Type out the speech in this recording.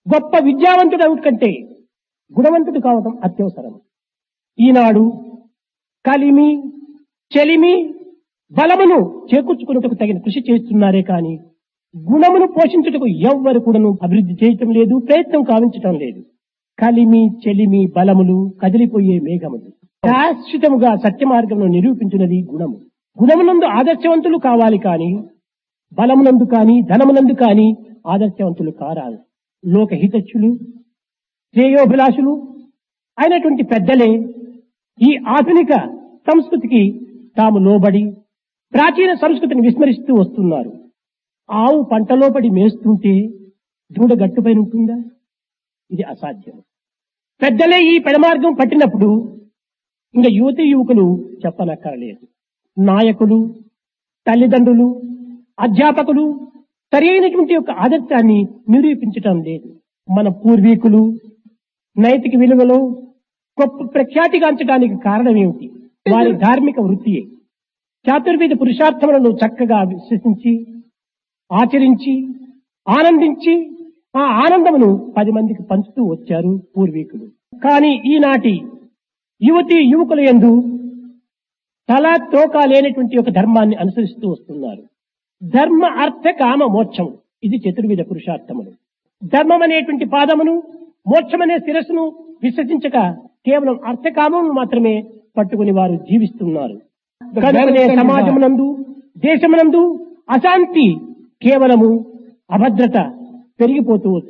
గొప్ప విద్యావంతుడు కంటే గుణవంతుడు కావడం అత్యవసరం ఈనాడు కలిమి చెలిమి బలమును చేకూర్చుకున్నట్టుకు తగిన కృషి చేస్తున్నారే కాని గుణమును పోషించుటకు ఎవ్వరు కూడాను అభివృద్ధి చేయటం లేదు ప్రయత్నం కావించటం లేదు కలిమి చెలిమి బలములు కదిలిపోయే మేఘములు శాశ్వతముగా సత్య మార్గమును నిరూపించినది గుణము గుణమునందు ఆదర్శవంతులు కావాలి కాని బలమునందు కాని ధనమునందు కాని ఆదర్శవంతులు కారాలి లోకహితచ్చులు శ్రేయోభిలాషులు అయినటువంటి పెద్దలే ఈ ఆధునిక సంస్కృతికి తాము లోబడి ప్రాచీన సంస్కృతిని విస్మరిస్తూ వస్తున్నారు ఆవు పంటలో పడి మేస్తుంటే దూడ గట్టుపైన ఉంటుందా ఇది అసాధ్యం పెద్దలే ఈ పెడమార్గం పట్టినప్పుడు ఇంకా యువతి యువకులు చెప్పనక్కరలేదు నాయకులు తల్లిదండ్రులు అధ్యాపకులు సరైనటువంటి యొక్క ఆదర్శాన్ని నిరూపించటం లేదు మన పూర్వీకులు నైతిక విలువలో గొప్ప ప్రఖ్యాతిగాంచడానికి కారణం ఏమిటి వారి ధార్మిక వృత్తియే చాతుర్వేద పురుషార్థములను చక్కగా విశ్వసించి ఆచరించి ఆనందించి ఆ ఆనందమును పది మందికి పంచుతూ వచ్చారు పూర్వీకులు కానీ ఈనాటి యువతి యువకుల యందు తల తోక లేనటువంటి ఒక ధర్మాన్ని అనుసరిస్తూ వస్తున్నారు ధర్మ అర్థ కామ మోక్షం ఇది చతుర్విధ పురుషార్థములు ధర్మం అనేటువంటి పాదమును మోక్షమనే శిరస్సును విశ్వసించక కేవలం అర్థకామమును మాత్రమే పట్టుకుని వారు జీవిస్తున్నారు కనుకనే సమాజమునందు దేశమునందు అశాంతి కేవలము అభద్రత పెరిగిపోతూ వచ్చింది